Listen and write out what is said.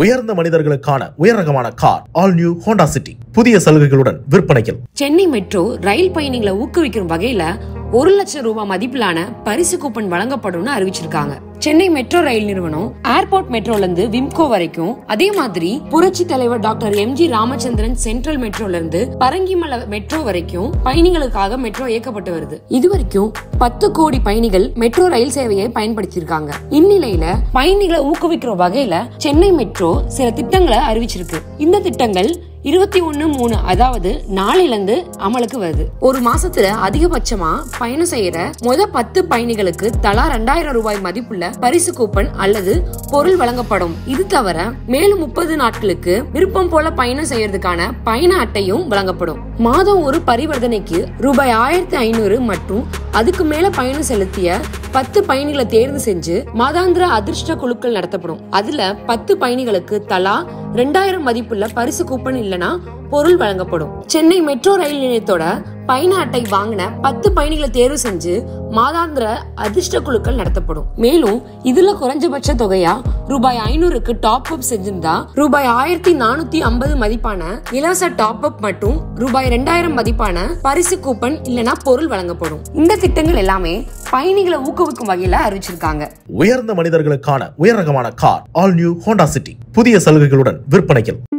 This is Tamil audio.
உயர்ந்த மனிதர்களுக்கான உயர் ரகமான car all new Honda City புதிய சலுகைகளுடன் விற்பனையில் சென்னை மெட்ரோ ரயில் பயணிகளை ஊக்குவிக்கும் வகையில ஒரு லட்சம் ரூபாய் மதிப்பிலான பரிசு கூப்பன் வழங்கப்படும்னு அறிவிச்சிருக்காங்க சென்னை மெட்ரோ ரயில் நிறுவனம் ஏர்போர்ட் மெட்ரோல இருந்து விம்கோ வரைக்கும் அதே மாதிரி புரட்சி தலைவர் doctor M G Ramachandran central மெட்ரோல இருந்து பரங்கிமலை மெட்ரோ வரைக்கும் பயணிகளுக்காக மெட்ரோ இயக்கப்பட்டு வருது இது வரைக்கும் பத்து கோடி பயணிகள் மெட்ரோ ரயில் சேவையை பயன்படுத்தியிருக்காங்க இந்நிலையில பயணிகளை ஊக்குவிக்கிற வகையில சென்னை மெட்ரோ சில திட்டங்களை அறிவிச்சிருக்கு இந்த திட்டங்கள் இருபத்தி ஒண்ணு மூணு அதாவது நாளையில இருந்து அமலுக்கு வருது ஒரு மாசத்துல அதிகபட்சமா பயணம் செய்யற முத பத்து பயணிகளுக்கு தலா ரெண்டாயிரம் ரூபாய் மதிப்புள்ள பரிசு கூப்பன் அல்லது பொருள் வழங்கப்படும் இது தவிர மேலும் முப்பது நாட்களுக்கு விருப்பம் போல பயணம் செய்யறதுக்கான பயண அட்டையும் வழங்கப்படும் மாதம் ஒரு பரிவர்த்தனைக்கு ரூபாய் ஆயிரத்தி ஐநூறு மற்றும் அதுக்கு மேல பயணம் செலுத்திய பத்து பயணிகளை தேர்வு செஞ்சு மாதாந்திர அதிர்ஷ்ட குழுக்கள் நடத்தப்படும் அதுல பத்து பயணிகளுக்கு தலா ரெண்டாயிரம் மதிப்புள்ள பரிசு கூப்பன் இல்லனா பொருள் வழங்கப்படும் சென்னை மெட்ரோ ரயில் நிலையத்தோட பயண அட்டை வாங்கின பத்து பயணிகளை தேர்வு செஞ்சு மாதாந்திர அதிர்ஷ்ட குழுக்கள் நடத்தப்படும் மேலும் இதுல குறைஞ்சபட்ச தொகையா ரூபாய் ஐநூறுக்கு டாப் அப் செஞ்சிருந்தா ரூபாய் ஆயிரத்தி நானூத்தி ஐம்பது மதிப்பான இலவச டாப் அப் மற்றும் ரூபாய் ரெண்டாயிரம் மதிப்பான பரிசு கூப்பன் இல்லனா பொருள் வழங்கப்படும் இந்த திட்டங்கள் எல்லாமே பயணிகளை ஊக்குவிக்கும் வகையில அறிவிச்சிருக்காங்க உயர்ந்த மனிதர்களுக்கான உயர் ரகமான car all new Honda City புதிய சலுகைகளுடன் விற்பனையில்